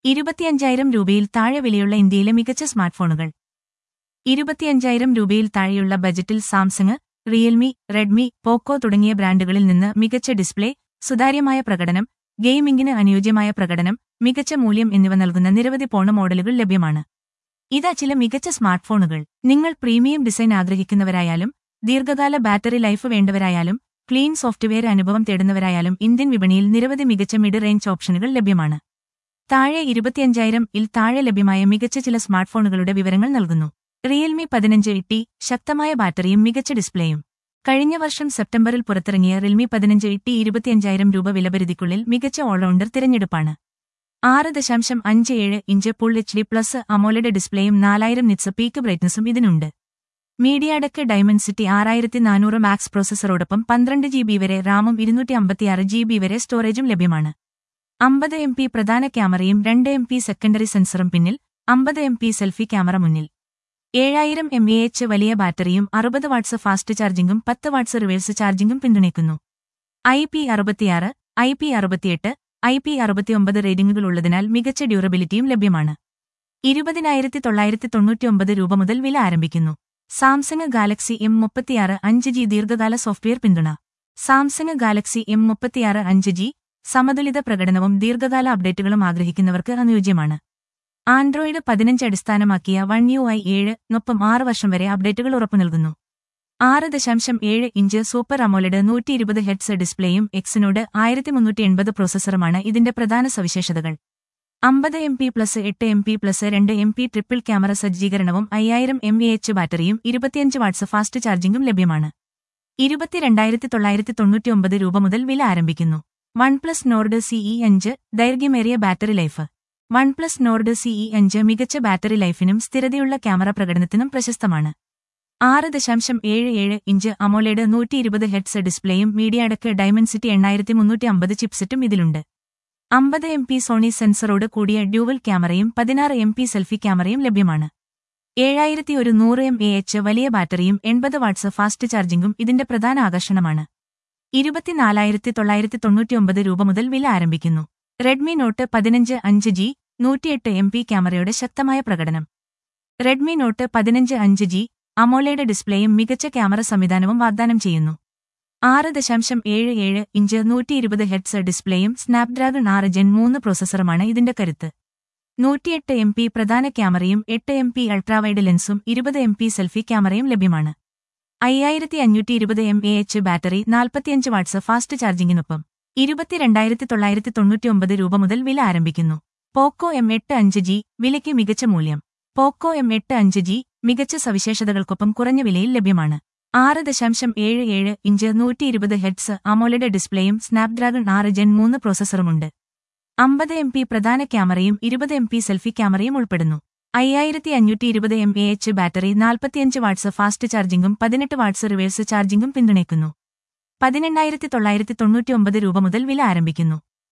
ഇരുപത്തിയഞ്ചായിരം രൂപയിൽ താഴെ വിലയുള്ള ഇന്ത്യയിലെ മികച്ച സ്മാർട്ട്ഫോണുകൾ ഇരുപത്തിയഞ്ചായിരം രൂപയിൽ താഴെയുള്ള ബജറ്റിൽ സാംസങ് റിയൽമി റെഡ്മി പോക്കോ തുടങ്ങിയ ബ്രാൻഡുകളിൽ നിന്ന് മികച്ച ഡിസ്പ്ലേ സുതാര്യമായ പ്രകടനം ഗെയിമിംഗിന് അനുയോജ്യമായ പ്രകടനം മികച്ച മൂല്യം എന്നിവ നൽകുന്ന നിരവധി ഫോൺ മോഡലുകൾ ലഭ്യമാണ് ഇതാ ചില മികച്ച സ്മാർട്ട്ഫോണുകൾ നിങ്ങൾ പ്രീമിയം ഡിസൈൻ ആഗ്രഹിക്കുന്നവരായാലും ദീർഘകാല ബാറ്ററി ലൈഫ് വേണ്ടവരായാലും ക്ലീൻ സോഫ്റ്റ്വെയർ അനുഭവം തേടുന്നവരായാലും ഇന്ത്യൻ വിപണിയിൽ നിരവധി മികച്ച മിഡ് റേഞ്ച് ഓപ്ഷനുകൾ ലഭ്യമാണ് താഴെ ഇരുപത്തിയഞ്ചായിരം ഇൽ താഴെ ലഭ്യമായ മികച്ച ചില സ്മാർട്ട്ഫോണുകളുടെ വിവരങ്ങൾ നൽകുന്നു റിയൽമി പതിനഞ്ച് ടി ശക്തമായ ബാറ്ററിയും മികച്ച ഡിസ്പ്ലേയും കഴിഞ്ഞ വർഷം സെപ്റ്റംബറിൽ പുറത്തിറങ്ങിയ റിയൽമി പതിനഞ്ച് ടി ഇരുപത്തിയഞ്ചായിരം രൂപ വിലപരിധിക്കുള്ളിൽ മികച്ച ഓൾറൗണ്ടർ തിരഞ്ഞെടുപ്പാണ് ആറ് ദശാംശം അഞ്ച് ഏഴ് inch full H D plus AMOLED ഡിസ്പ്ലേയും നാലായിരം നിറ്റ്സ് പീക്ക് ബ്രൈറ്റ്നസും ഇതിനുണ്ട് മീഡിയാടെക്ക് ഡയമൻസിറ്റി ആറായിരത്തി നാനൂറ് മാക്സ് പ്രോസസറോടൊപ്പം പന്ത്രണ്ട് ജി ബി വരെ റാമും ഇരുന്നൂറ്റി അമ്പത്തിയാറ് ജി ബി വരെ സ്റ്റോറേജും ലഭ്യമാണ് അമ്പത് എം പി പ്രധാന ക്യാമറയും രണ്ട് എം പി സെക്കൻഡറി സെൻസറും പിന്നിൽ അമ്പത് എം പി സെൽഫി ക്യാമറ മുന്നിൽ ഏഴായിരം എം എ എച്ച് വലിയ ബാറ്ററിയും അറുപത് വാട്ട്സ് ഫാസ്റ്റ് ചാർജിംഗും പത്ത് വാട്ട്സ് റിവേഴ്സ് ചാർജിംഗും പിന്തുണയ്ക്കുന്നു ഐ പി അറുപത്തിയാറ് ഐ പി അറുപത്തിയെട്ട് ഐ പി അറുപത്തിയൊമ്പത് റേറ്റിംഗുകളുള്ളതിനാൽ മികച്ച ഡ്യൂറബിലിറ്റിയും ലഭ്യമാണ് ഇരുപതിനായിരത്തി തൊള്ളായിരത്തി തൊണ്ണൂറ്റിയൊമ്പത് രൂപ മുതൽ വില ആരംഭിക്കുന്നു സാംസങ് ഗാലക്സി എം മുപ്പത്തിയാറ് അഞ്ച് ജി ദീർഘകാല സോഫ്റ്റ്വെയർ പിന്തുണ സാംസങ് ഗാലക്സി എം മുപ്പത്തിയാറ് അഞ്ച് ജി സമതുലിത പ്രകടനവും ദീർഘകാല അപ്ഡേറ്റുകളും ആഗ്രഹിക്കുന്നവർക്ക് അനുയോജ്യമാണ് ആൻഡ്രോയിഡ് പതിനഞ്ച് അടിസ്ഥാനമാക്കിയ വൺ യു ഐ ഏഴ് നൊപ്പം ആറ് വർഷം വരെ അപ്ഡേറ്റുകൾ ഉറപ്പു നൽകുന്നു ആറ് ദശാംശം ഏഴ് ഇഞ്ച് സൂപ്പർ അമോലഡ് നൂറ്റി ഇരുപത് ഹെഡ്സ് ഡിസ്പ്ലേയും എക്സിനോട് ആയിരത്തി മുന്നൂറ്റി എൺപത് പ്രോസസറുമാണ് ഇതിന്റെ പ്രധാന സവിശേഷതകൾ അമ്പത് എം പി പ്ലസ് എട്ട് എം പി പ്ലസ് രണ്ട് എം പി ട്രിപ്പിൾ ക്യാമറ സജ്ജീകരണവും അയ്യായിരം എം എ എച്ച് ബാറ്ററിയും ഇരുപത്തിയഞ്ച് വാട്ട്സ് ഫാസ്റ്റ് ചാർജിംഗും ലഭ്യമാണ് ഇരുപത്തിരണ്ടായിരത്തി തൊള്ളായിരത്തി തൊണ്ണൂറ്റിയൊമ്പത് രൂപ മുതൽ വില ആരംഭിക്കുന്നു വൺ പ്ലസ് നോർഡ് സിഇ അഞ്ച് ദൈർഘ്യമേറിയ battery life one plus Nord CE അഞ്ച് മികച്ച ബാറ്ററി ലൈഫിനും സ്ഥിരതയുള്ള ക്യാമറ പ്രകടനത്തിനും പ്രശസ്തമാണ് ആറ് ദശാംശം ഏഴ് ഏഴ് ഇഞ്ച് അമോലേഡ് നൂറ്റി ഇരുപത് ഹെഡ്സ് ഡിസ്പ്ലേയും മീഡിയാടക്ക് ഡയമൻസിറ്റി എണ്ണായിരത്തി മുന്നൂറ്റി അമ്പത് ചിപ്സെറ്റും ഇതിലുണ്ട് അമ്പത് എം പി സോണി സെൻസറോട് കൂടിയ ഡ്യൂവൽ ക്യാമറയും പതിനാറ് എം പി സെൽഫി ക്യാമറയും ലഭ്യമാണ് ഏഴായിരത്തി ഒരു നൂറ് എം എ എച്ച് വലിയ ബാറ്ററിയും എൺപത് വാട്ട്സ് ഫാസ്റ്റ് ചാർജിംഗും ഇതിന്റെ പ്രധാന ആകർഷണമാണ് ഇരുപത്തിനാലായിരത്തി തൊള്ളായിരത്തി തൊണ്ണൂറ്റിയൊമ്പത് രൂപ മുതൽ വില ആരംഭിക്കുന്നു റെഡ്മി നോട്ട് പതിനഞ്ച് അഞ്ച് ജി നൂറ്റിയെട്ട് എം പി ക്യാമറയുടെ ശക്തമായ പ്രകടനം റെഡ്മി നോട്ട് പതിനഞ്ച് അഞ്ച് ജി അമോലയുടെ ഡിസ്പ്ലേയും മികച്ച ക്യാമറ സംവിധാനവും വാഗ്ദാനം ചെയ്യുന്നു ആറ് ദശാംശം ഏഴ് ഏഴ് ഇഞ്ച് നൂറ്റി ഇരുപത് ഹെഡ്സ് ഡിസ്പ്ലേയും സ്നാപ്ഡ്രാഗൺ ആറ് ജെൻ മൂന്ന് പ്രോസസറുമാണ് ഇതിന്റെ കരുത്ത് നൂറ്റിയെട്ട് എം പി പ്രധാന ക്യാമറയും എട്ട് എം പി അൾട്രാവൈഡ് ലെൻസും ഇരുപത് എം പി സെൽഫി ക്യാമറയും ലഭ്യമാണ് അയ്യായിരത്തി അഞ്ഞൂറ്റി ഇരുപത് എം എ എച്ച് ബാറ്ററി നാൽപ്പത്തിയഞ്ച് വാട്ട്സ് ഫാസ്റ്റ് ചാർജിംഗിനൊപ്പം ഇരുപത്തിരണ്ടായിരത്തി തൊള്ളായിരത്തി തൊണ്ണൂറ്റിയൊമ്പത് രൂപ മുതൽ വില ആരംഭിക്കുന്നു പോക്കോ എം എട്ട് അഞ്ച് ജി വിലയ്ക്ക് മികച്ച മൂല്യം പോക്കോ എം എട്ട് അഞ്ച് ജി മികച്ച സവിശേഷതകൾക്കൊപ്പം കുറഞ്ഞ വിലയിൽ ലഭ്യമാണ് ആറ് ദശാംശം ഏഴ് ഏഴ് ഇഞ്ച് നൂറ്റി ഇരുപത് ഹെഡ്സ് അമോലഡ് ഡിസ്പ്ലേയും സ്നാപ്ഡ്രാഗൺ ആറ് ജെൻ മൂന്ന് പ്രോസസറുമുണ്ട് അമ്പത് എം പി പ്രധാന ക്യാമറയും ഇരുപത് എം പി സെൽഫി ക്യാമറയും ഉൾപ്പെടുന്നു അയ്യായിരത്തി അഞ്ഞൂറ്റി ഇരുപത് എം എ എച്ച് ബാറ്ററി നാൽപ്പത്തിയഞ്ച് വാട്ട്സ് ഫാസ്റ്റ് ചാർജിംഗും പതിനെട്ട് വാട്ട്സ് റിവേഴ്സ് ചാർജിംഗും പിന്തുണയ്ക്കുന്നു പതിനെണ്ണായിരത്തി തൊള്ളായിരത്തി തൊണ്ണൂറ്റിയൊമ്പത് രൂപ മുതൽ വില ആരംഭിക്കുന്നു